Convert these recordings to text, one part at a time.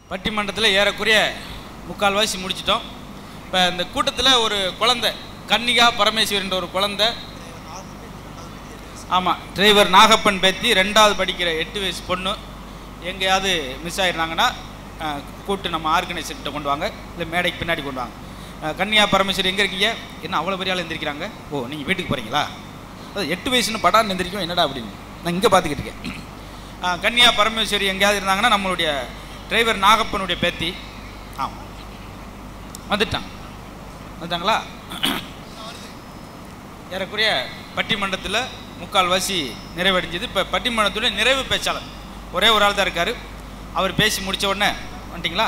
பட்டிமன்றத்தில் ஏறக்குறைய முக்கால்வாசி முடிச்சிட்டோம் இப்போ இந்த கூட்டத்தில் ஒரு குழந்தை கன்னிகா பரமேஸ்வரின்ற ஒரு குழந்தை ஆமாம் டிரைவர் நாகப்பன் பேத்தி ரெண்டாவது படிக்கிற எட்டு வயசு பொண்ணு எங்கேயாவது மிஸ் ஆயிருந்தாங்கன்னா அஹ், கூப்பிட்டு நம்ம ஆர்கனைசர்கிட்ட கொண்டு வாங்க இல்லை மேடைக்கு பின்னாடி கொண்டு வாங்க அஹ், கன்னியா பரமேஸ்வரி எங்கே இருக்கீங்க என்ன அவ்வளோ பெரிய ஆள் எந்திரிக்கிறாங்க ஓ நீங்கள் வீட்டுக்கு போகிறீங்களா அது எட்டு வயசுன்னு படான்னு எந்திரிக்கும் என்னடா அப்படின்னு நான் இங்கே பார்த்துக்கிட்டு இருக்கேன் அஹ், கன்னியா பரமேஸ்வரி எங்கேயாவது இருந்தாங்கன்னா நம்மளுடைய டிரைவர் நாகப்பனுடைய பேத்தி ஆமாம் வந்துட்டான் வந்துட்டாங்களா ஏறக்குறைய பட்டிமன்றத்தில் முக்கால்வாசி நிறைவடைஞ்சது இப்போ பட்டிமன்றத்துடைய நிறைவு பேச்சாளர் ஒரே ஒரு ஆள் தான் இருக்கார் அவர் பேசி முடிச்ச உடனே வந்துட்டிங்களா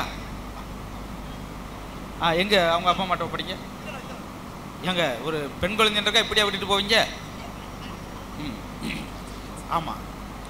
ஆ எங்கே அவங்க அப்பா அம்மாட்ட படிங்க ஏங்க ஒரு பெண் குழந்தைன்றக்கா இப்படியா விட்டுட்டு போவீங்க ம் ஆமாம்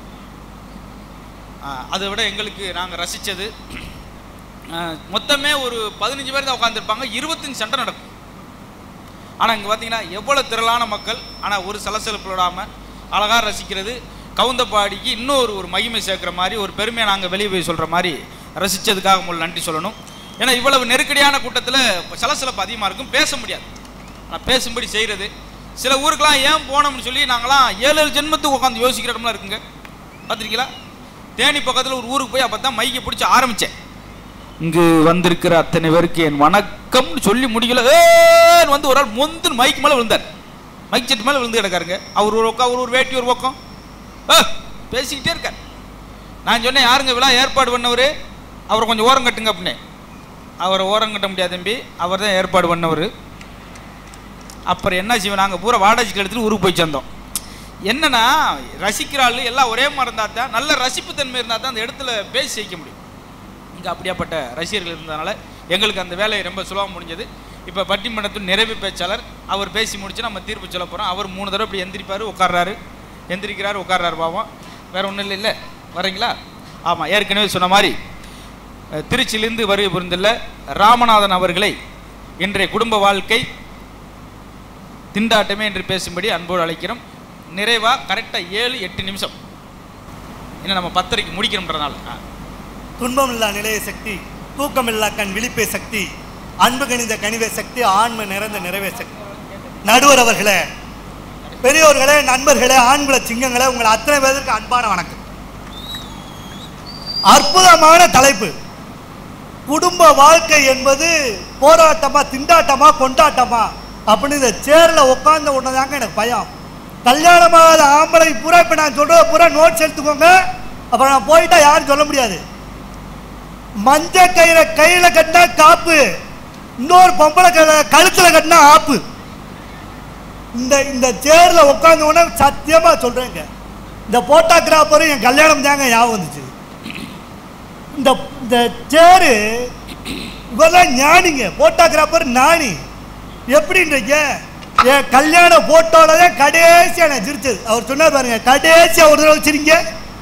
அதை விட எங்களுக்கு நாங்கள் ரசித்தது மொத்தமே ஒரு பதினஞ்சு பேர் தான் உட்காந்துருப்பாங்க இருபத்தஞ்சு சண்டை நடக்கும் ஆனால் இங்கே பார்த்தீங்கன்னா எவ்வளோ திரளான மக்கள் ஆனால் ஒரு சலசலப்பு விடாமல் அழகாக ரசிக்கிறது கவுந்தப்பாடிக்கு இன்னொரு ஒரு மகிமை சேர்க்குற மாதிரி ஒரு பெருமையை நாங்கள் வெளியே போய் சொல்கிற மாதிரி ரசித்ததுக்காக உங்களுக்கு நன்றி சொல்லணும் ஏன்னா இவ்வளவு நெருக்கடியான கூட்டத்தில் சலசலப்பு அதிகமாக இருக்கும் பேச முடியாது ஆனால் பேசும்படி செய்கிறது சில ஊருக்கெல்லாம் ஏன் போனோம்னு சொல்லி நாங்களாம் ஏழு ஏழு ஜென்மத்துக்கு உட்காந்து யோசிக்கிற இடம்லாம் இருக்குங்க பார்த்துருக்கீங்களா தேனி பக்கத்தில் ஒரு ஊருக்கு போய் அப்போ தான் மைக்கை பிடிச்சி ஆரம்பித்தேன் இங்கு வந்திருக்கிற அத்தனை பேருக்கு என் வணக்கம்னு சொல்லி முடிக்கல ஏன்னு வந்து ஒரு ஆள் மொந்து மைக் மேலே விழுந்தார் மைக் செட்டு மேலே விழுந்து கிடக்காருங்க அவர் ஒரு பக்கம் அவர் ஒரு வேட்டி ஒரு பக்கம் ஏ, பேசிக்கிட்டே இருக்கார் நான் சொன்னேன் யாருங்க விழா ஏற்பாடு பண்ணவர் அவரை கொஞ்சம் ஓரம் கட்டுங்க அப்படின்னு அவரை ஓரம் கட்ட முடியாது தம்பி அவர் தான் ஏற்பாடு பண்ணவர் அப்புறம் என்ன செய்வோம் நாங்கள் பூரா வாடகைக்கு எடுத்துட்டு ஊருக்கு போய் சேர்ந்தோம் என்னன்னா ரசிக்கிற ஆளு எல்லாம் ஒரே மாதிரி இருந்தால் தான் நல்ல ரசிப்புத்தன்மை இருந்தால் தான் அந்த இடத்துல பேசி ஜெயிக்க முடியும் இங்கே அப்படியாப்பட்ட ரசிகர்கள் இருந்ததுனால எங்களுக்கு அந்த வேலை ரொம்ப சுலபம் முடிஞ்சது இப்போ பட்டிமன்றத்தின் நிறைவு பேச்சாளர் அவர் பேசி முடிச்சு நம்ம தீர்ப்பு சொல்ல போகிறோம் அவர் மூணு தடவை இப்படி எந்திரிப்பார் உட்கார்றாரு எந்திரிக்கிறாரு உட்கார்றாரு பாவம் வேற ஒன்றும் இல்லை இல்லை வரீங்களா ஆமாம் ஏற்கனவே சொன்ன மாதிரி அஹ், திருச்சியிலிருந்து வருகை புரிந்துள்ள ராமநாதன் அவர்களை இன்றைய குடும்ப வாழ்க்கை திண்டாட்டமே என்று பேசும்படி அன்போடு அழைக்கிறோம் நிறைவா கரெக்டாக ஏழு எட்டு நிமிஷம் இன்னும் நம்ம பத்தரைக்கு முடிக்கணுன்றதுனால ஆ துன்பமில்லா நிலைய சக்தி தூக்கமில்லா கண் விழிப்பே சக்தி அன்பு கணித கனிவே சக்தி ஆன்ம நிறைந்த நிறைவே சக்தி நடுவர் அவர்களே பெரியோர்களே நண்பர்களே ஆண்குல சிங்கங்களே உங்கள் அத்தனை பேருக்கு அன்பான வணக்கம் அற்புதமான தலைப்பு குடும்ப வாழ்க்கை என்பது போராட்டமா திண்டாட்டமா கொண்டாட்டமா அப்படின்னு இந்த சேர்ல உட்கார்ந்த உடனேதாங்க எனக்கு பயம் கல்யாணமாகாத ஆம்பளை பூரா இப்போ நான் சொல்றத பூரா நோட்ஸ் எடுத்துக்கோங்க அப்புறம் நான் போயிட்டா யாரும் சொல்ல முடியாது மஞ்ச கயிறை கையில கட்டினா காப்பு இன்னொரு பொம்பளை கையில கழுத்துல கட்டினா ஆப்பு இந்த இந்த சேர்ல உட்கார்ந்த உடனே சத்தியமா சொல்றேங்க இந்த போட்டோகிராஃபரும் என் கல்யாணம் தாங்க ஞாபகம் வந்துச்சு இந்த இந்த சேரு இவரெல்லாம் ஞானிங்க போட்டோகிராஃபர் ஞானி எப்படின்றீங்க என் கல்யாண போட்டோல தான் கடைசியா நான் சிரிச்சது அவர் சொன்னார் பாருங்க கடைசியா ஒரு தடவை சிரிங்க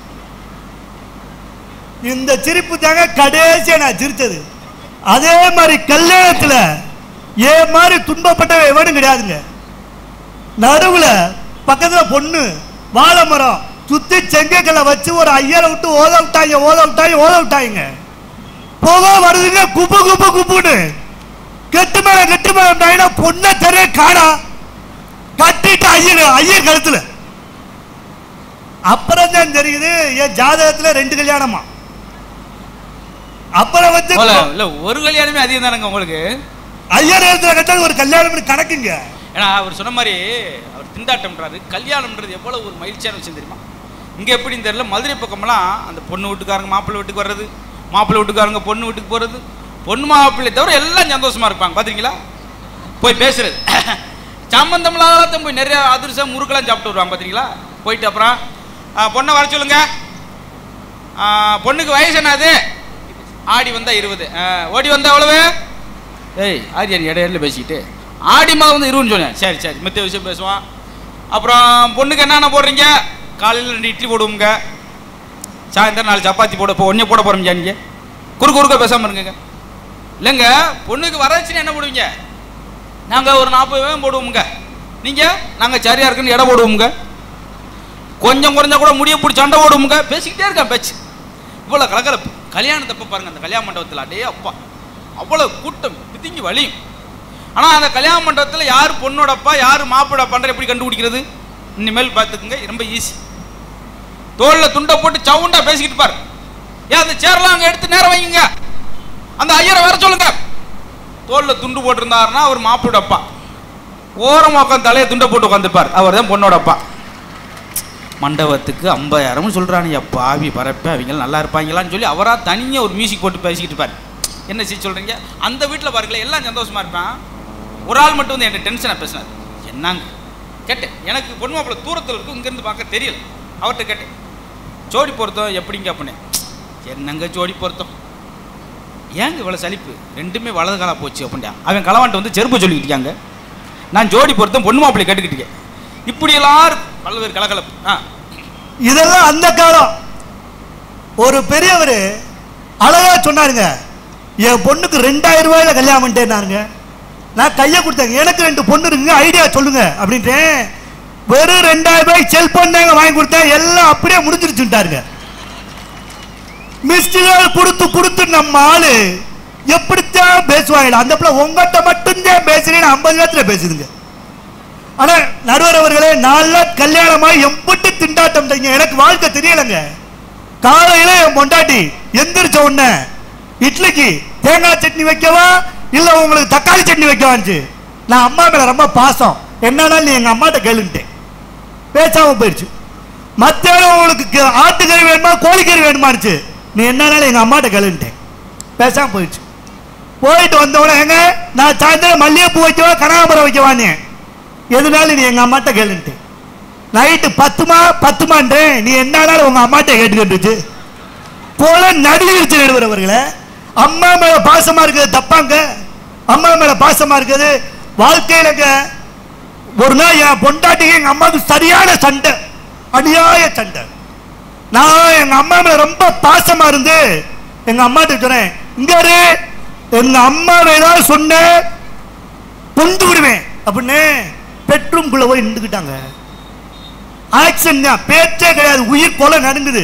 இந்த சிரிப்பு தாங்க கடைசியா நான் சிரிச்சது அதே மாதிரி கல்யாணத்துல ஏன் மாதிரி துன்பப்பட்டவன் எவனும் கிடையாதுங்க நடுவுல பக்கத்துல பொண்ணு வாழை மரம் சுத்தி செங்கக்கல்ல வச்சு ஒரு ஐயரை விட்டு ஓத விட்டாங்க ஓத விட்டாங்க ஓத விட்டாங்க புகை வருதுங்க குப்பு குப்பு குப்புன்னு கெட்டு மேல கெட்டு மேல விட்டாங்கன்னா பொண்ணை தெரிய காணா கட்டிட்டு ஐயர் ஐயர் கழுத்துல அப்புறம் தான் தெரியுது என் ஜாதகத்துல ரெண்டு கல்யாணமா அப்புறம் வந்து போல இல்ல ஒரு கல்யாணமே அதிகம் தானங்க உங்களுக்கு ஐயர் எழுத்துல கட்டது ஒரு கல்யாணம் கணக்குங்க ஏன்னா அவர் சொன்ன மாதிரி அவர் திண்டாட்டம்ன்றாரு கல்யாணம்ன்றது எவ்வளவு ஒரு மகிழ்ச்சியான விஷயம் தெரியுமா இங்க எப்படின்னு தெரியல மதுரை பக்கமெல்லாம் அந்த பொண்ணு வீட்டுக்காரங்க மாப்பிள்ளை வீட்டுக்கு வர்றது மாப்பிள்ளை வீட்டுக்காரங்க பொண்ணு வீட்டுக்கு போறது பொண்ணு மாப்பிள்ளை தவிர எல்லாம் சந்தோஷமா இருப்பாங்க பாத்தீங்களா போய் பேசுறது சம்பந்தம் இல்லாத போய் நிறைய அதிர்ஷ்டம் முறுக்கெல்லாம் சாப்பிட்டு வருவாங்க பாத்தீங்களா போயிட்டு அப்புறம் ஆ, பொண்ணை வர சொல்லுங்க ஆ, பொண்ணுக்கு வயசு என்னது ஆடி வந்தா இருபது ஆ, ஓடி வந்தா எவ்வளவு ஏய் ஆரி ஆரி இடையில பேசிக்கிட்டு ஆடி மாதம் வந்து இருபதுன்னு சொன்னேன் சரி சரி மித்த விஷயம் பேசுவான் அப்புறம் பொண்ணுக்கு என்னென்ன போடுறீங்க காலையில் ரெண்டு இட்லி போடுவோங்க சாயந்தரம் நாலு சப்பாத்தி போட இப்போ ஒன்றே போட போகிறோம் நீங்க குறுக்க குறுக்க பேசாமல் இருங்க இல்லைங்க பொண்ணுக்கு வரச்சுன்னு என்ன போடுவீங்க நாங்கள் ஒரு நாற்பது பேரும் போடுவோமுங்க நீங்கள் நாங்கள் சரியாக இருக்குன்னு இடம் போடுவோமுங்க கொஞ்சம் குறைஞ்சா கூட முடிய பிடிச்சி சண்டை போடுவோமுங்க பேசிக்கிட்டே இருக்கேன் பேச்சு இவ்வளோ கலகலப்பு கல்யாணத்தப்ப பாருங்க அந்த கல்யாண மண்டபத்தில் அடே அப்பா அவ்வளோ கூட்டம் பிதிங்கி வலியும் ஆனால் அந்த கல்யாண மண்டபத்தில் யார் பொண்ணோட அப்பா யார் மாப்பிளோட அப்பான்ற எப்படி கண்டுபிடிக்கிறது இனிமேல் பார்த்துக்குங்க ரொம்ப ஈஸி தோளில் துண்டை போட்டு சவுண்டா பேசிக்கிட்டு பாரு ஏன் அந்த சேர்லாம் அங்கே எடுத்து நேரம் வைங்க அந்த ஐயரை வர சொல்லுங்க தோளில் துண்டு போட்டிருந்தாருன்னா அவர் மாப்பிளோட அப்பா ஓரமாக உட்காந்து தலையை துண்டை போட்டு உட்காந்துருப்பார் அவர் தான் பொண்ணோட அப்பா மண்டபத்துக்கு ஐம்பதாயிரம்னு சொல்கிறானுங்க பாவி பரப்ப அவங்க நல்லா இருப்பாங்களான்னு சொல்லி அவராக தனியாக ஒரு மியூசிக் போட்டு பேசிக்கிட்டு இருப்பார் என்ன செய்ய சொல்கிறீங்க அந்த வீட்டில் பாருங்களேன் எல்லாம் சந்தோஷமா இருப்பான் ஒரு ஆள் மட்டும் வந்து என்கிட்ட டென்ஷனாக பேசினார் என்னங்க கேட்டேன் எனக்கு பொண்ணு மாப்பிள்ள தூரத்தில் இருக்கும் இங்கேருந்து பார்க்க தெரியல அவர்கிட்ட கேட்டேன் ஜோடி பொருத்தம் எப்படிங்க அப்படின்னு என்னங்க ஜோடி பொருத்தம் ஏங்க இவ்வளோ சலிப்பு ரெண்டுமே வலது காலா போச்சு அப்படின்டா அவன் களவான்ட்டு வந்து செருப்பு சொல்லிக்கிட்டு இருக்காங்க நான் ஜோடி பொருத்தம் பொண்ணு மாப்பிள்ளை கேட்டுக்கிட்டு இருக்கேன் இப்படியெல்லாம் இருக்கு. பல்வேறு கலகலப்பு ஆ இதெல்லாம் அந்த காலம் ஒரு பெரியவர் அழகா சொன்னாருங்க என் பொண்ணுக்கு ரெண்டாயிரம் ரூபாயில கல்யாணம் பண்ணிட்டேன்னாருங்க நான் கையை கொடுத்தேங்க எனக்கு ரெண்டு பொண்ணு இருக்குங்க ஐடியா சொல்லுங்க அப்படின்ட்டேன் வெறும் ரெண்டாயிரம் ரூபாய் செல்போன் தாங்க வாங்கி கொடுத்தேன் எல்லாம் அப்படியே முடிஞ்சிருச்சுட்டாருங்க மிஸ்டுகள் கொடுத்து கொடுத்து நம்ம ஆளு எப்படித்தான் பேசுவாங்க அந்த பிள்ளை உங்ககிட்ட மட்டும்தான் பேசுறேன்னு ஐம்பது நேரத்துல பேசுதுங்க ஆனா நடுவர் அவர்களே நாலு கல்யாணமாய் எம்பட்டு திண்டாட்டம் செய்யுங்க எனக்கு வாழ்க்கை தெரியலங்க காலையில என் பொண்டாட்டி எந்திரிச்ச உடனே இட்லிக்கு தேங்காய் சட்னி வைக்கவா இல்ல உங்களுக்கு தக்காளி சட்னி வைக்கவான்ச்சு நான் அம்மா மேல ரொம்ப பாசம் என்னன்னா நீ எங்க அம்மாட்ட கேளுன்ட்டேன் பேசாம போயிடுச்சு மத்தியானம் உங்களுக்கு க- ஆட்டுக்கறி வேணுமா கோழிக்கறி வேணுமானுச்சு நீ என்னன்னாலும் எங்க அம்மாட்ட கேளுன்ட்டேன் பேசாம போயிடுச்சு போயிட்டு வந்தவொடனே எங்க நான் சாயந்தரம் மல்லிகைப்பூ வைக்கவா கனகாம்பரம் வைக்கவான்னு எதுனாலும் நீ எங்க அம்மாட்ட கேளுன்ட்டு நைட்டு பத்துமா பத்துமான்றேன் நீ என்னாலும் உங்க அம்மாட்ட கேட்டுக்கிட்டுச்சு போல நடுங்கிருச்சு நடுவர் அவர்களே அம்மா மேல பாசமா இருக்கிறது தப்பாங்க அம்மா மேல பாசமா இருக்குது வாழ்க்கையிலங்க ஒரு நாள் என் பொண்டாட்டிக்கு எங்க அம்மாவுக்கு சரியான சண்டை அநியாய சண்டை நான் எங்க அம்மா மேல ரொம்ப பாசமா இருந்து எங்க அம்மாட்ட சொன்னேன் இங்க இரு எங்க அம்மாவை ஏதாவது சொன்னேன் கொண்டு விடுவேன் அப்படின்னு பெட்ரூம்குள்ள போய் நின்றுக்கிட்டாங்க ஆக்சன் தான் பேச்சே கிடையாது உயிர் கொலை நடுங்குது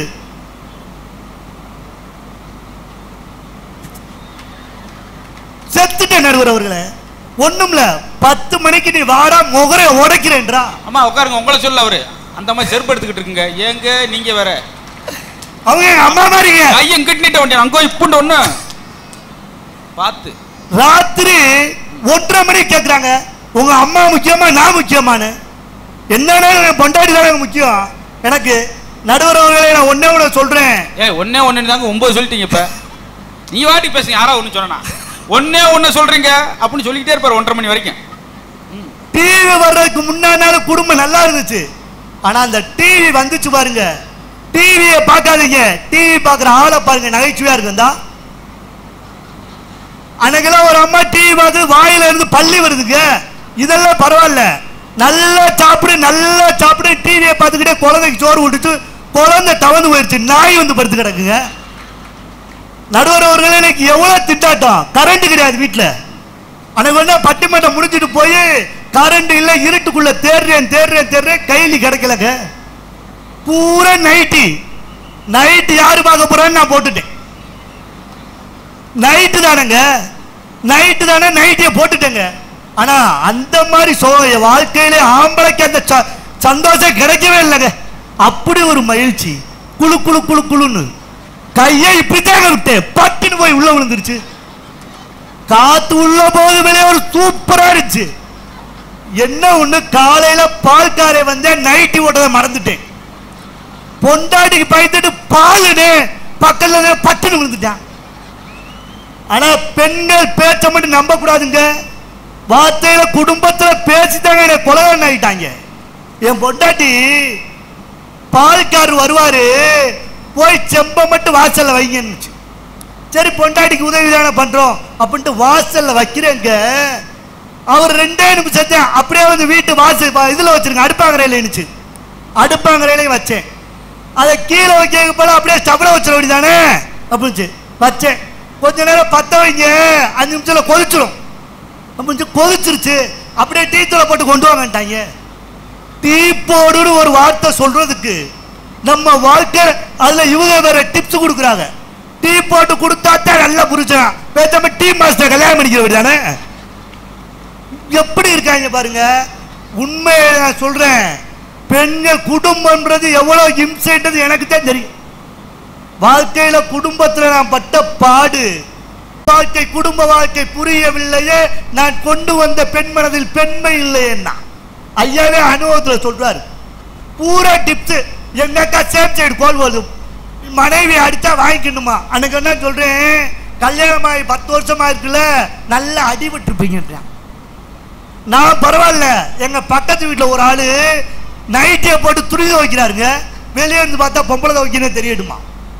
செத்துட்டேன் நடுவர் அவர்களே ஒண்ணும்ல பத்து மணிக்கு நீ வாடா முகரை உடைக்கிறேன்றா அம்மா உட்காருங்க உங்களை சொல்ல அவரு அந்த மாதிரி செருப்பு எடுத்துக்கிட்டு இருக்குங்க ஏங்க நீங்க வேற அவங்க எங்க அம்மா மாதிரிங்க கையும் கிட்டிட்ட வண்டி அங்கோ இப்புண்டு ஒண்ணு பார்த்து ராத்திரி ஒன்றரை மணிக்கு கேட்குறாங்க உங்க அம்மா முக்கியமா நான் முக்கியமானு என்னன்னா என் பொண்டாட்டி தான் எனக்கு முக்கியம் எனக்கு நடுவர் அவர்களே நான் ஒன்னே ஒன்று சொல்றேன் ஏய் ஒன்னே ஒண்ணு தாங்க ஒன்பது சொல்லிட்டீங்க இப்ப நீ வாட்டி பேசுங்க யாரா ஒண்ணு சொன்னா ஒன்னே ஒண்ணு சொல்றீங்க அப்படின்னு சொல்லிக்கிட்டே இருப்பாரு ஒன்றரை மணி வரைக்கும் டிவி வர்றதுக்கு முன்னாடி குடும்பம் நல்லா இருந்துச்சு ஆனா அந்த டிவி வந்துச்சு பாருங்க டிவியை பார்க்காதீங்க டிவி பார்க்குற ஆளை பாருங்க நகைச்சுவையா இருக்குந்தா அன்னைக்கெல்லாம் ஒரு அம்மா டிவி பார்த்து வாயில இருந்து பள்ளி வருதுங்க இதெல்லாம் பரவாயில்ல நல்லா சாப்பிடு நல்லா சாப்பிடு டிவியை பார்த்துக்கிட்டே குழந்தைக்கு சோறு விட்டுச்சு குழந்தை தவந்து போயிடுச்சு நாய் வந்து படுத்து கிடக்குங்க நடுவர் அவர்களே எனக்கு எவ்வளவு திண்டாட்டம் கரண்ட் கிடையாது வீட்டில் அன்னைக்கு வந்து பட்டிமன்றம் முடிஞ்சிட்டு போய் கரண்ட் இல்ல இருட்டுக்குள்ள தேடுறேன் தேடுறேன் தேடுறேன் கைலி கிடைக்கலங்க பூரா நைட்டி நைட்டு யாரு பார்க்க போறான்னு நான் போட்டுட்டேன் நைட்டு தானேங்க நைட்டு தானே நைட்டியை போட்டுட்டேங்க ஆனா அந்த மாதிரி சோ என் வாழ்க்கையிலே ஆம்பளைக்கு அந்த ச- சந்தோஷம் கிடைக்கவே இல்லைங்க அப்படி ஒரு மகிழ்ச்சி குளு குளு குளு குளுன்னு கையை இப்படித்தாங்க விட்டேன் பட்டுன்னு போய் உள்ள விழுந்துருச்சு காத்து உள்ள போது வெளியே ஒரு சூப்பரா இருந்துச்சு என்ன ஒண்ணு காலையில பால்காரை வந்து நைட்டி ஓட்டதை மறந்துட்டேன் பொண்டாட்டிக்கு பயந்துட்டு பாலுனே பக்கத்துல பட்டுன்னு விழுந்துட்டான் ஆனா பெண்கள் பேச்ச மட்டும் நம்ப கூடாதுங்க வார்த்தையில குடும்பத்துல பேசித்தாங்க என்னை கொலகாரன் ஆகிட்டாங்க என் பொண்டாட்டி பால்காரர் வருவாரு போய் செம்ப மட்டும் வாசல்ல வைங்கன்னு சரி பொண்டாட்டிக்கு உதவி தானே பண்றோம் அப்படின்ட்டு வாசல்ல வைக்கிறேங்க அவர் ரெண்டே நிமிஷத்தை அப்படியே வந்து வீட்டு வாசல் வா- இதுல வச்சிருங்க அடுப்பாங்கரையில இருந்துச்சு அடுப்பாங்கரையிலையும் வச்சேன் அதை கீழே வைக்க போல அப்படியே ஸ்டவ்ல வச்சிட வேண்டியதானே அப்படின்னு வச்சேன் கொஞ்ச நேரம் பத்த வைங்க அஞ்சு நிமிஷத்துல கொதிச்சிடும் அப்படின்னு கொதிச்சிருச்சு அப்படியே டீ தூளை போட்டு கொண்டு வாங்கட்டாங்க டீ போடுன்னு ஒரு வார்த்தை சொல்றதுக்கு நம்ம வாழ்க்கை அதுல இவங்க வேற டிப்ஸ் கொடுக்குறாங்க டீ போட்டு கொடுத்தா தான் நல்ல புருஷன் பேசாம டீ மாஸ்டர் கல்யாணம் பண்ணிக்கிற வேண்டியதானே எப்படி இருக்காங்க பாருங்க உண்மையை நான் சொல்றேன் பெண்கள் குடும்பம்ன்றது எவ்வளவு இம்சைன்றது எனக்கு தான் தெரியும் வாழ்க்கையில குடும்பத்துல நான் பட்ட பாடு வாழ்க்கை குடும்ப வாழ்க்கை புரியவில்லையே நான் கொண்டு வந்த பெண் மனதில் பெண்மை இல்லைன்னா ஐயாவே அனுபவத்துல சொல்றாரு பூரா டிப்ஸ் எங்க அக்கா சேம் சைடு கோல் வரும் மனைவி அடிச்சா வாங்கிக்கணுமா அன்னைக்கு என்ன சொல்றேன் கல்யாணம் ஆகி பத்து வருஷமா இருக்குல்ல நல்லா அடிபட்டுருப்பீங்கன்றான் நான் பரவாயில்ல எங்க பக்கத்து வீட்டுல ஒரு ஆளு நைட்டியை போட்டு துணி துவைக்கிறாருங்க வெளியே இருந்து பார்த்தா பொம்பளை துவைக்கணும் தெரியணுமா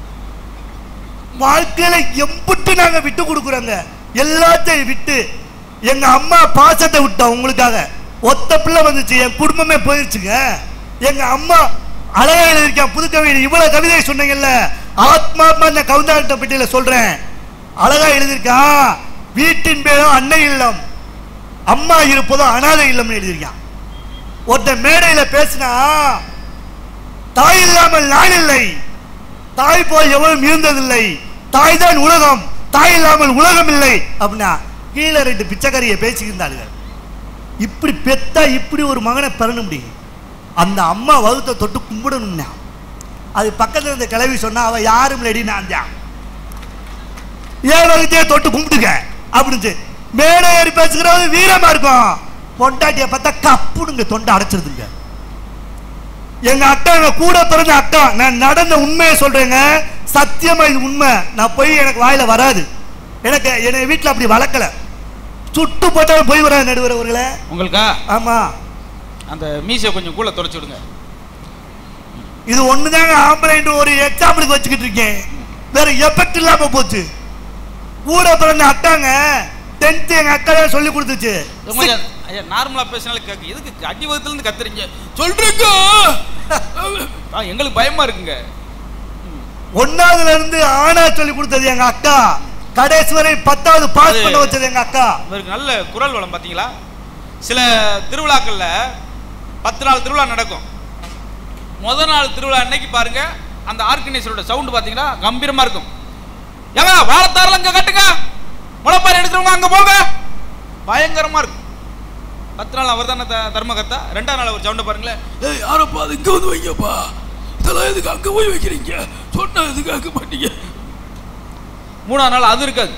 வாழ்க்கையில எம்புட்டு நாங்க விட்டு கொடுக்குறோங்க எல்லாத்தையும் விட்டு எங்க அம்மா பாசத்தை விட்டோம் உங்களுக்காக ஒத்த பிள்ளை வந்துச்சு என் குடும்பமே போயிருச்சுங்க எங்க அம்மா அழகாயில் இருக்கேன் புது கவிதை இவ்வளவு கவிதை சொன்னீங்கல்ல ஆத்மாத்மா இந்த கவுந்தாட்ட பெட்டியில சொல்றேன் அழகா எழுதியிருக்கான் வீட்டின் பேரும் அன்னை இல்லம் அம்மா இருப்பதும் அனாதை இல்லம்னு எழுதியிருக்கான் ஒருத்தன் மேடையில பேசினா தாய் இல்லாமல் நான் இல்லை தாய் போல் எவரும் இருந்ததில்லை தாய் தான் உலகம் தாய் இல்லாமல் உலகம் இல்லை அப்படின்னா கீழே ரெண்டு பிச்சைக்காரியை பேசிக்கிருந்தாளுங்க இப்படி பெத்தா இப்படி ஒரு மகனை பெறணும் முடியும் அந்த அம்மா வகுத்தை தொட்டு கும்பிடணும்னா அது பக்கத்துல இருந்த கிளவி சொன்னா அவ யாரும் இல்லடி நான் தான் ஏன் வகுத்தையே தொட்டு கும்பிட்டுக்க அப்படின்னு மேடை ஏறி பேசுகிறது வீரமா இருக்கும் பொண்டாட்டியை பார்த்தா கப்புனுங்க தொண்டை அடைச்சிருதுங்க எங்க அக்கா எங்க கூட பிறந்த அக்கா நான் நடந்த உண்மையை சொல்றேங்க சத்தியமா இது உண்மை நான் போய் எனக்கு வாயில வராது எனக்கு என்னை வீட்டுல அப்படி வளர்க்கல சுட்டு போட்டாலும் போய் வராது நடுவர் அவர்களே உங்களுக்கா ஆமா அந்த மீசை கொஞ்சம் கூட தொலைச்சி விடுங்க இது ஒண்ணுதாங்க ஆம்பளைன்ற ஒரு எக்ஸாம்பிளுக்கு வச்சுக்கிட்டு இருக்கேன் வேற எஃபெக்ட் இல்லாம போச்சு கூட பிறந்த அக்காங்க டென்த் எங்க அக்கா தான் சொல்லி கொடுத்துச்சு கொஞ்சம் ஐயா நார்மலா பேசினாலும் கேட்க எதுக்கு அடி வகுத்துல இருந்து கத்துறீங்க சொல்றீங்க ஆ, எங்களுக்கு பயமா இருக்குங்க ஒன்னாவதுல இருந்து ஆனா சொல்லி கொடுத்தது எங்க அக்கா கடைசி வரை பத்தாவது பாஸ் அது- பண்ண வச்சது எங்க அக்கா இவருக்கு நல்ல குரல் வளம் பாத்தீங்களா சில திருவிழாக்கள்ல பத்து நாள் திருவிழா நடக்கும் முத நாள் திருவிழா அன்னைக்கு பாருங்க அந்த ஆர்கனைசரோட சவுண்ட் பாத்தீங்கன்னா கம்பீரமா இருக்கும் ஏங்க வாழத்தாரில் அங்க கட்டுங்க முளைப்பாரி எடுக்கிறவங்க அங்க போங்க பயங்கரமா இருக்கும் பத்து நாள் அவர் தானே தர்மகர்த்தா ரெண்டாம் நாள் ஒரு சவுண்டை பாருங்களேன் ஏய் யாரப்பா அது இங்க வந்து வைங்கப்பா இதெல்லாம் எதுக்கு அங்க போய் வைக்கிறீங்க சொன்னா எதுக்கு அங்க மாட்டீங்க மூணாம் நாள் அது இருக்காது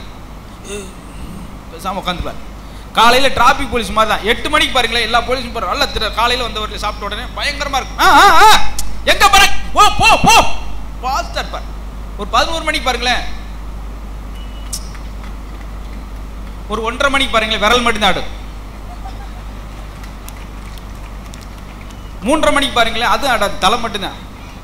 பேசாம உட்காந்துப்பார் காலையில டிராபிக் போலீஸ் மாதிரி தான் எட்டு மணிக்கு பாருங்களேன் எல்லா போலீஸும் போற நல்ல திரு காலையில வந்தவர்கள் சாப்பிட்ட உடனே பயங்கரமா இருக்கும் ஆ, ஆ, ஆ, எங்க பாரு போ போ போ ஃபாஸ்டா இருப்பார் ஒரு பதினோரு மணிக்கு பாருங்களேன் ஒரு ஒன்றரை மணிக்கு பாருங்களேன் விரல் மட்டும்தான் ஆடும் மூன்றரை மணிக்கு பாருங்களேன் அது ஆடாது தலை மட்டும்தான்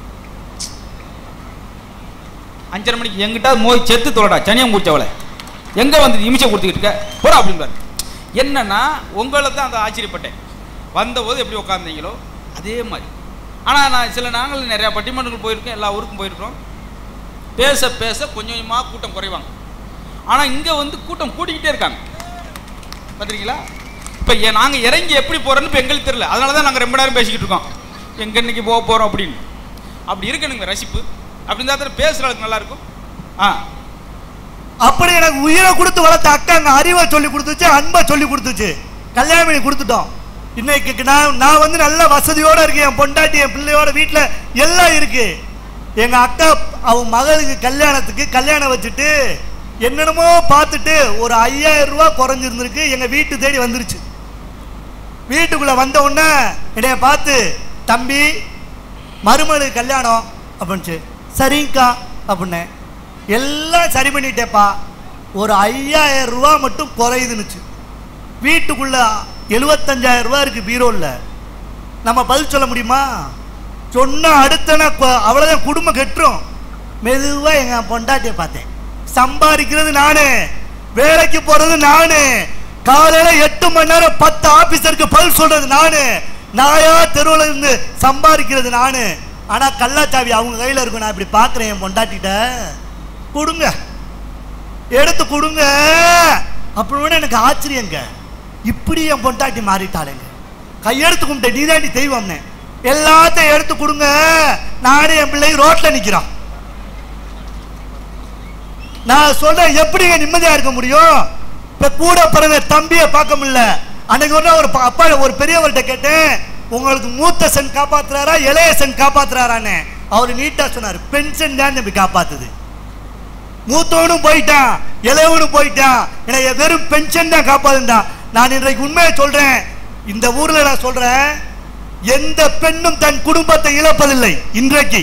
அஞ்சரை மணிக்கு எங்கிட்ட மோய் செத்து தொலைடா சனியம் குடிச்சவளை எங்க வந்து நிமிஷம் கொடுத்துக்கிட்டு இருக்க போடா அப்படின்பாரு என்னன்னா உங்களை தான் அந்த ஆச்சரியப்பட்டேன் வந்தபோது எப்படி உட்காந்தீங்களோ அதே மாதிரி ஆனால் நான் சில நாங்கள் நிறையா பட்டிமன்றங்கள் போயிருக்கோம் எல்லா ஊருக்கும் போயிருக்கிறோம் பேச பேச கொஞ்சம் கொஞ்சமாக கூட்டம் குறைவாங்க ஆனால் இங்கே வந்து கூட்டம் கூட்டிக்கிட்டே இருக்காங்க பார்த்துருக்கீங்களா இப்போ நாங்கள் இறங்கி எப்படி போகிறோன்னு இப்போ எங்களுக்கு தெரியல அதனால தான் நாங்கள் ரொம்ப நேரம் பேசிக்கிட்டு இருக்கோம் எங்கே இன்னைக்கு போக போகிறோம் அப்படின்னு அப்படி இருக்கணுங்க ரசிப்பு அப்படி இருந்தால் தானே பேசுகிற அளவுக்கு நல்லா இருக்கும் ஆ அப்படி எனக்கு உயிரை கொடுத்து வளர்த்த அக்காங்க அறிவை சொல்லி கொடுத்துச்சு அன்பை சொல்லி கொடுத்துச்சு கல்யாணம் பண்ணி கொடுத்துட்டோம் இன்னைக்கு நான் நான் வந்து நல்ல வசதியோட இருக்கேன் என் பொண்டாட்டி என் பிள்ளையோட வீட்டில் எல்லாம் இருக்கு எங்க அக்கா அவன் மகளுக்கு கல்யாணத்துக்கு கல்யாணம் வச்சுட்டு என்னென்னமோ பார்த்துட்டு ஒரு ஐயாயிரம் ரூபாய் குறைஞ்சிருந்திருக்கு எங்க வீட்டு தேடி வந்துருச்சு வீட்டுக்குள்ள வந்த உடனே என்னைய பார்த்து தம்பி மருமகளுக்கு கல்யாணம் அப்படின்ச்சு சரிங்கக்கா அப்படின்னேன் எல்லாம் சரி பண்ணிட்டேப்பா ஒரு ஐயாயிரம் ரூபா மட்டும் குறையுதுன்னுச்சு வீட்டுக்குள்ள எழுபத்தஞ்சாயிரம் ரூபா இருக்கு பீரோவில் நம்ம பதில் சொல்ல முடியுமா சொன்ன அடுத்தன அவ்வளோதான் குடும்பம் கெட்டுரும் மெதுவாக எங்கள் பொண்டாட்டியை பார்த்தேன் சம்பாதிக்கிறது நானு வேலைக்கு போறது நானு காலையில எட்டு மணி நேரம் பத்து ஆபீசருக்கு பதில் சொல்றது நானு நாயா தெருவில் இருந்து சம்பாதிக்கிறது நானு ஆனா கல்லாச்சாவி அவங்க கையில இருக்கும் நான் இப்படி பார்க்கிறேன் என் பொண்டாட்டிட்ட கொடுங்க எடுத்து கொடுங்க அப்படின்னு எனக்கு ஆச்சரியங்க இப்படி என் பொண்டாட்டி மாறிட்டாளுங்க கையெடுத்து கும்பிட்டேன் நீதாண்டி தெய்வம்னு எல்லாத்தையும் எடுத்து கொடுங்க நானே என் பிள்ளை ரோட்ல நிக்கிறான் நான் சொல்றேன் எப்படிங்க நிம்மதியா இருக்க முடியும் இப்ப கூட பிறந்த தம்பியை பார்க்க முடியல அன்னைக்கு ஒரு நாள் ஒரு ப- அப்பா ஒரு பெரியவர்கிட்ட கேட்டேன் உங்களுக்கு மூத்த சன் காப்பாத்துறாரா இளைய சன் காப்பாத்துறாரான்னு அவர் நீட்டா சொன்னார் பென்ஷன் தான் தம்பி காப்பாத்துது மூத்தவனும் போயிட்டான் இளையவனும் போயிட்டான் எனக்கு வெறும் பென்ஷன் தான் காப்பாதுண்டா நான் இன்றைக்கு உண்மையை சொல்றேன் இந்த ஊர்ல நான் சொல்றேன் எந்த பெண்ணும் தன் குடும்பத்தை இழப்பதில்லை இன்றைக்கு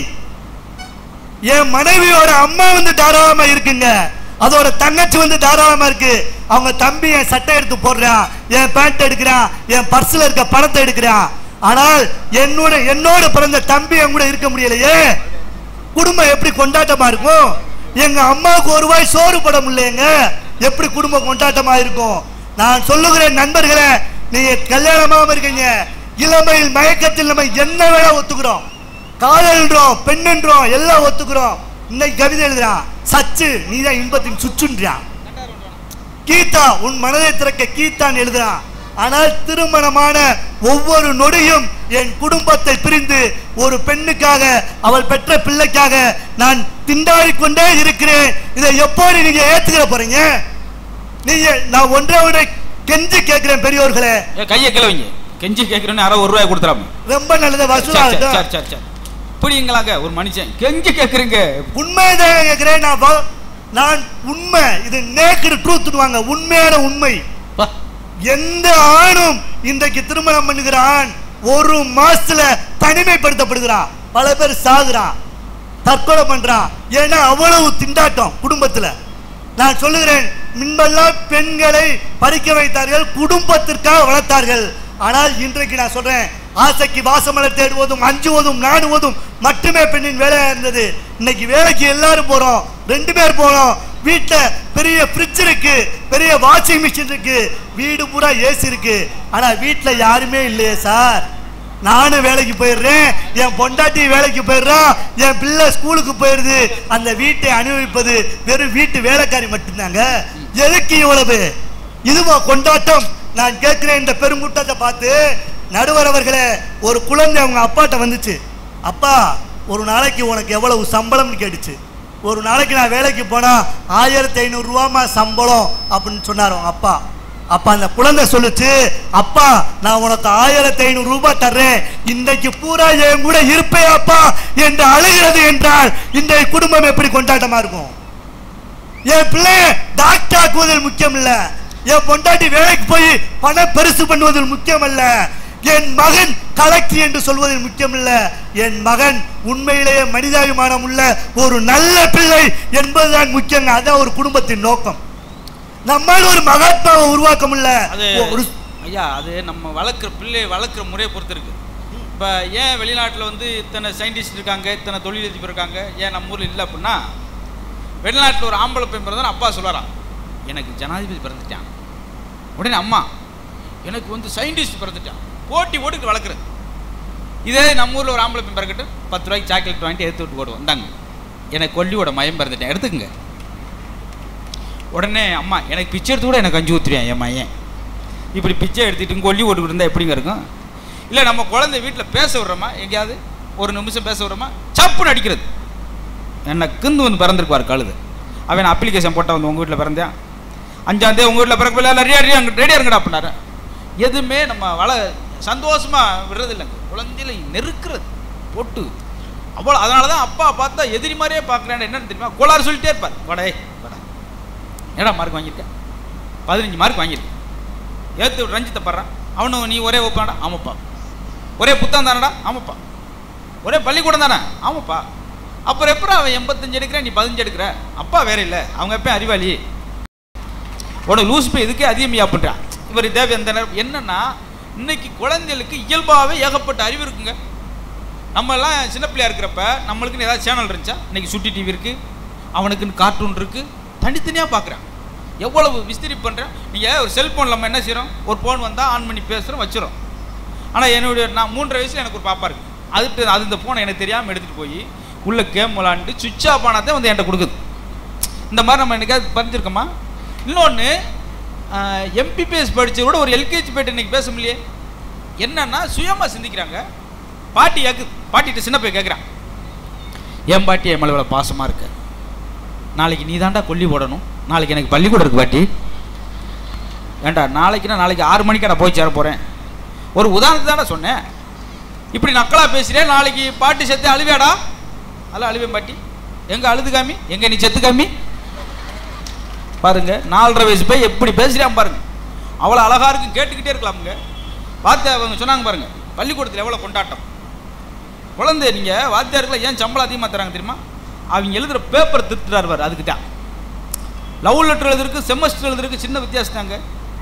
என் மனைவியோட அம்மா வந்து தாராளமா இருக்குங்க அதோட தங்கச்சி வந்து தாராளமா இருக்கு அவங்க தம்பி என் சட்டை எடுத்து போடுறான் என் பேண்ட் எடுக்கிறான் என் பர்ஸ்ல இருக்க பணத்தை எடுக்கிறான் ஆனால் என்னோட என்னோட பிறந்த தம்பி என் கூட இருக்க முடியலையே குடும்பம் எப்படி கொண்டாட்டமா இருக்கும் எங்க அம்மாவுக்கு ஒரு ரூபாய் சோறு போட முடியலங்க எப்படி குடும்பம் கொண்டாட்டமா இருக்கும் நான் சொல்லுகிறேன் நண்பர்களே நீங்க கல்யாணமாம இருக்கீங்க இளமையில் மயக்கத்தில் நம்ம என்ன வேணா ஒத்துக்கிறோம் காதல்ன்றோம் பெண்ணுன்றோம் எல்லாம் ஒத்துக்கிறோம் இன்னைக்கு கவிதை எழுதுறான் சச்சு நீதான் இன்பத்தின் சுற்றுன்றான் கீதா உன் மனதை திறக்க கீதான் எழுதுறான் ஆனால் திருமணமான ஒவ்வொரு நொடியும் என் குடும்பத்தை பிரிந்து ஒரு பெண்ணுக்காக அவள் பெற்ற பிள்ளைக்காக நான் திண்டாடிக் கொண்டே இருக்கிறேன் இதை எப்போது நீங்க ஏத்துக்கிற போறீங்க நீங்க நான் ஒன்றை ஒன்றை கெஞ்சி கேட்கிறேன் பெரியோர்களே ஏன் கையை கிளவிங்க கெஞ்சி கேட்குறேன்னு யாரோ ஒரு ரூபாய் கொடுத்துறாம ரொம்ப நல்லது சரி சரி வசூலாகட்டும் சரி சரி சரி புரியுங்களாங்க ஒரு மனுஷன் கெஞ்சி கேட்குறீங்க உண்மைதான் கேட்கிறேன் நான் வ- நான் உண்மை இது நேக்கடு ட்ரூத்னுவாங்க உண்மையான உண்மை எந்த ஆணும் இன்றைக்கு திருமணம் பண்ணுகிறான் ஒரு மாசத்துல தனிமைப்படுத்தப்படுகிறான் பல பேர் சாகுறான் தற்கொலை பண்றான் ஏன்னா அவ்வளவு திண்டாட்டம் குடும்பத்துல நான் சொல்லுகிறேன் முன்பெல்லாம் பெண்களை படிக்க வைத்தார்கள் குடும்பத்திற்காக வளர்த்தார்கள் ஆனால் இன்றைக்கு நான் சொல்றேன் ஆசைக்கு வாசமலர் தேடுவதும் அஞ்சுவதும் நாடுவதும் மட்டுமே பெண்ணின் வேலையா இருந்தது இன்னைக்கு வேலைக்கு எல்லாரும் போறோம் ரெண்டு பேர் போறோம் வீட்டுல பெரிய ஃப்ரிட்ஜ் இருக்கு பெரிய வாஷிங் மிஷின் இருக்கு வீடு பூரா ஏசி இருக்கு ஆனா வீட்டுல யாருமே இல்லையே சார் நானும் வேலைக்கு போயிடுறேன் என் பொண்டாட்டி வேலைக்கு போயிடுறான் என் பிள்ளை ஸ்கூலுக்கு போயிடுது அந்த வீட்டை அனுபவிப்பது வெறும் வீட்டு வேலைக்காரி மட்டும்தாங்க எதுக்கு இவ்வளவு இதுவா கொண்டாட்டம் நான் கேட்கிறேன் இந்த பெருங்கூட்டத்தை பார்த்து நடுவர் அவர்களே ஒரு குழந்தை அவங்க அப்பாட்ட வந்துச்சு அப்பா ஒரு நாளைக்கு உனக்கு எவ்வளவு சம்பளம்னு கேட்டுச்சு ஒரு நாளைக்கு நான் வேலைக்கு போனா ஆயிரத்தி ஐநூறு ரூபாமா சம்பளம் அப்படின்னு சொன்னார் அவங்க அப்பா அப்ப அந்த குழந்தை சொல்லுச்சு அப்பா நான் உனக்கு ஆயிரத்தி ஐநூறு ரூபாய் தர்றேன் இன்றைக்கு பூரா என் கூட இருப்பே அப்பா என்று அழுகிறது என்றால் இன்றைய குடும்பம் எப்படி கொண்டாட்டமா இருக்கும் என் பிள்ளை டாக்டர் ஆக்குவதில் முக்கியம் இல்ல என் பொண்டாட்டி வேலைக்கு போய் பணம் பெருசு பண்ணுவதில் முக்கியம் அல்ல என் மகன் கலெக்டர் என்று சொல்வதில் முக்கியம் இல்ல என் மகன் உண்மையிலேயே மனிதாபிமானம் உள்ள ஒரு நல்ல பிள்ளை என்பதுதான் முக்கியங்க அதான் ஒரு குடும்பத்தின் நோக்கம் நம்மால் ஒரு மகாத்மாவை உருவாக்க முடியல அது ஒரு ஐயா அது நம்ம வளர்க்குற பிள்ளை வளர்க்குற முறையை பொறுத்து இருக்கு இப்போ ஏன் வெளிநாட்டில் வந்து இத்தனை சயின்டிஸ்ட் இருக்காங்க இத்தனை தொழிலதிபர் இருக்காங்க ஏன் நம்ம ஊரில் இல்லை அப்படின்னா வெளிநாட்டில் ஒரு ஆம்பளை பையன் பிறந்தா அப்பா சொல்லுவாராம் எனக்கு ஜனாதிபதி பிறந்துட்டான் உடனே அம்மா எனக்கு வந்து சயின்டிஸ்ட் பிறந்துட்டான் போட்டி போட்டுட்டு வளர்க்குறது இதே நம்ம ஊரில் ஒரு ஆம்பளை பையன் பிறக்கட்டு பத்து ரூபாய்க்கு சாக்லேட் வாங்கிட்டு எடுத்து விட்டு போடுவோம் இந்தாங்க எனக்கு கொல்லியோட மயம் பிறந்துட்டேன் எடுத்துக்கங்க உடனே அம்மா எனக்கு பிச்சை எடுத்து கூட எனக்கு கஞ்சி ஊற்றுவேன் என் மையன் இப்படி பிச்சை எடுத்துட்டு கொல்லி ஓட்டுக்கிட்டு இருந்தால் எப்படிங்க இருக்கும் இல்லை நம்ம குழந்தை வீட்டில் பேச விட்றோமா எங்கேயாவது ஒரு நிமிஷம் பேச விட்றோமா சப்புன்னு அடிக்கிறது என்ன கிந்து வந்து பிறந்திருப்பார் கழுது அவன் அப்ளிகேஷன் போட்டால் வந்து உங்கள் வீட்டில் பிறந்தேன் அஞ்சாம் தேதி உங்கள் வீட்டில் பிறக்கல எல்லாம் ரெடியாக ரெடியாக ரெடியாக இருங்கடா அப்படின்னாரு எதுவுமே நம்ம வள சந்தோஷமாக விடுறது இல்லைங்க குழந்தையில நெருக்கிறது பொட்டு அவ்வளோ அதனால தான் அப்பா பார்த்தா எதிரி மாதிரியே பார்க்குறேன் என்னன்னு தெரியுமா கோளாறு சொல்லிட்டே இருப்பார் வடே வடா ஏடா மார்க் வாங்கியிருக்க பதினஞ்சு மார்க் வாங்கியிருக்கேன் ஏற்று ரஞ்சித்தை படுறான் அவனும் நீ ஒரே வைப்பாடா ஆமாப்பா ஒரே புத்தகம் தானடா ஆமாப்பா ஒரே பள்ளிக்கூடம் தானே ஆமாப்பா அப்புறம் எப்பறம் அவன் எண்பத்தஞ்சு எடுக்கிறேன் நீ பதினஞ்சு எடுக்கிற அப்பா வேற இல்லை அவங்க எப்பயும் அறிவாளி உனக்கு லூஸ் போய் எதுக்கே அதிகமையா பண்ணுறான் இவர் தேவை எந்த நேரம் என்னன்னா இன்னைக்கு குழந்தைகளுக்கு இயல்பாகவே ஏகப்பட்ட அறிவு இருக்குங்க நம்ம எல்லாம் சின்ன பிள்ளையா இருக்கிறப்ப நம்மளுக்குன்னு ஏதாவது சேனல் இருந்துச்சா இன்னைக்கு சுட்டி டிவி இருக்கு அவனுக்குன்னு கார்ட்டூன் இருக்கு தனித்தனியாக பார்க்குறான் எவ்வளவு விஸ்திரி பண்ணுறேன் நீங்கள் ஒரு செல்ஃபோன் நம்ம என்ன செய்கிறோம் ஒரு ஃபோன் வந்தால் ஆன் பண்ணி பேசுகிறோம் வச்சிரும் ஆனால் என்னுடைய நான் மூன்றரை வயசில் எனக்கு ஒரு பாப்பா இருக்கு அதுட்டு அது இந்த ஃபோனை எனக்கு தெரியாமல் எடுத்துகிட்டு போய் உள்ள கேம் விளாண்டு சுவிட்ச் ஆஃப் ஆனாதான் வந்து என்கிட்ட கொடுக்குது இந்த மாதிரி நம்ம என்னைக்காவது பறிஞ்சிருக்கோமா இன்னொன்று எம்பிபிஎஸ் படிச்ச கூட ஒரு எல்கேஜி போயிட்டு இன்னைக்கு பேச முடியலையே என்னன்னா சுயமாக சிந்திக்கிறாங்க பாட்டி கேக்கு பாட்டிகிட்ட சின்ன போய் கேட்குறான் என் பாட்டி என் மேலே இவ்வளோ பாசமாக இருக்கு நாளைக்கு நீ தாண்டா கொல்லி போடணும் நாளைக்கு எனக்கு பள்ளிக்கூடம் இருக்கு பாட்டி ஏண்டா நாளைக்குன்னா நாளைக்கு ஆறு மணிக்கு நான் போய் சேர போகிறேன் ஒரு உதாரணத்தை தானே சொன்னேன் இப்படி நக்கலா பேசுகிறேன் நாளைக்கு பாட்டி செத்து அழுவியாடா அல்ல அழுவேன் பாட்டி எங்கே அழுது காமி எங்கே நீ செத்து காமி பாருங்க நாலரை வயசு போய் எப்படி பேசுகிறான் பாருங்க அவ்வளோ அழகா இருக்கு கேட்டுக்கிட்டே இருக்கலாமுங்க வாத்தியார் அவங்க சொன்னாங்க பாருங்க பள்ளிக்கூடத்தில் எவ்வளோ கொண்டாட்டம் குழந்தை நீங்கள் வாத்தியாருக்குள்ள ஏன் சம்பளம் அதிகமாக தராங்க தெரியுமா அவங்க எழுதுகிற பேப்பர் திருத்துறாரு பாரு அதுக்கு தான் லவ் லெட்டர் எழுதுறதுக்கு செமஸ்டர் எழுதுறதுக்கு சின்ன வித்தியாசம் தாங்க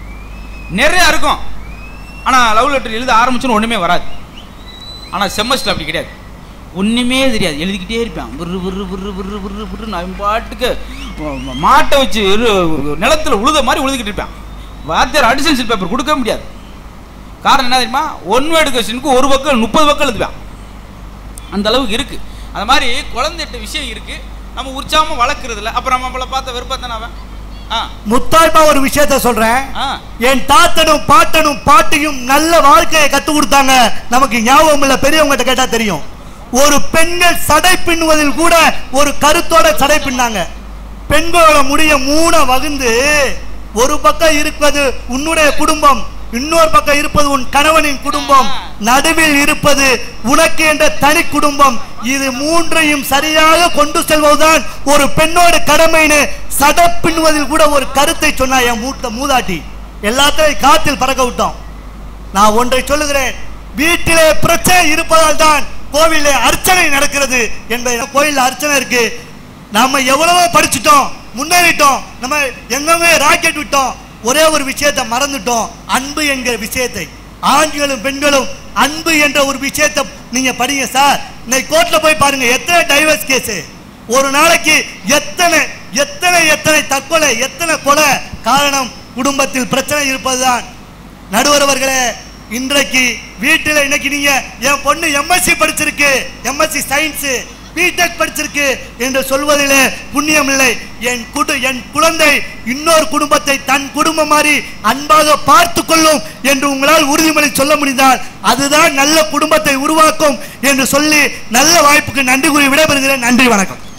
நிறையா இருக்கும் ஆனால் லவ் லெட்டர் எழுத ஆரம்பிச்சுன்னு ஒன்றுமே வராது ஆனால் செமஸ்டர் அப்படி கிடையாது ஒன்றுமே தெரியாது எழுதிக்கிட்டே இருப்பேன் விரு விரு விரு விரு விரு விரு அவன் பாட்டுக்கு ம- மாட்டை வச்சு இரு- நிலத்துல உழுத மாதிரி உழுதுகிட்டு இருப்பேன் வாத்தியார் அடிஷன்ஷியல் பேப்பர் கொடுக்க முடியாது காரணம் என்ன தெரியுமா ஒன் வேர்டு கொஸ்டினுக்கு ஒரு பக்கம் முப்பது பக்கம் எழுதுவேன் அந்த அளவுக்கு இருக்கு அந்த மாதிரி குழந்தைகிட்ட விஷயம் இருக்கு நம்ம உற்சாகமா வளர்க்குறது இல்லை அப்புறம் நம்மளை பார்த்த வெறுப்பாத்தானே அவன் ஆ முத்தாய்ப்பா ஒரு விஷயத்த சொல்றேன் ஆ என் தாத்தனும் பாட்டனும் பாட்டியும் நல்ல வாழ்க்கையை கத்து கொடுத்தாங்க நமக்கு ஞாபகம் இல்ல பெரியவங்ககிட்ட கேட்டா தெரியும் ஒரு பெண்கள் சடை பின்னுவதில் கூட ஒரு கருத்தோட சடை பின்னாங்க பெண்களோட முடிய மூண வகுந்து ஒரு பக்கம் இருப்பது உன்னுடைய குடும்பம் இன்னொரு பக்கம் இருப்பது உன் கணவனின் குடும்பம் நடுவில் இருப்பது உனக்கு என்ற தனி குடும்பம் இது மூன்றையும் சரியாக கொண்டு செல்வதுதான் ஒரு பெண்ணோட கடமைன்னு சடை பின்னுவதில் கூட ஒரு கருத்தை சொன்னா என் மூத்த மூதாட்டி எல்லாத்தையும் காத்தில் பறக்க விட்டோம் நான் ஒன்றை சொல்லுகிறேன் வீட்டிலே பிரச்சனை இருப்பதால் தான் கோவிலே அர்ச்சனை நடக்கிறது என்பது கோயில்ல அர்ச்சனை இருக்கு நாம எவ்வளவோ படிச்சுட்டோம் முன்னேறிட்டோம் நம்ம எங்கெங்கே ராக்கெட் விட்டோம் ஒரே ஒரு விஷயத்தை மறந்துட்டோம் அன்பு என்கிற விஷயத்தை ஆண்களும் பெண்களும் அன்பு என்ற ஒரு விஷயத்தை நீங்க படிங்க சார் இன்னைக்கு கோர்ட்ல போய் பாருங்க எத்தனை டைவர்ஸ் கேஸ் ஒரு நாளைக்கு எத்தனை எத்தனை எத்தனை தற்கொலை எத்தனை கொலை காரணம் குடும்பத்தில் பிரச்சனை இருப்பதுதான் நடுவர் அவர்களே இன்றைக்கு வீட்டில் இன்னைக்கு நீங்க என் பொண்ணு எம்எஸ்சி படிச்சிருக்கு எம்எஸ்சி சயின்ஸ் பிடெக் படிச்சிருக்கு என்று சொல்வதிலே புண்ணியம் இல்லை என் குடு என் குழந்தை இன்னொரு குடும்பத்தை தன் குடும்பம் மாதிரி அன்பாக பார்த்து கொள்ளும் என்று உங்களால் உறுதிமொழி சொல்ல முடிந்தால் அதுதான் நல்ல குடும்பத்தை உருவாக்கும் என்று சொல்லி நல்ல வாய்ப்புக்கு நன்றி கூறி விடைபெறுகிறேன் நன்றி வணக்கம்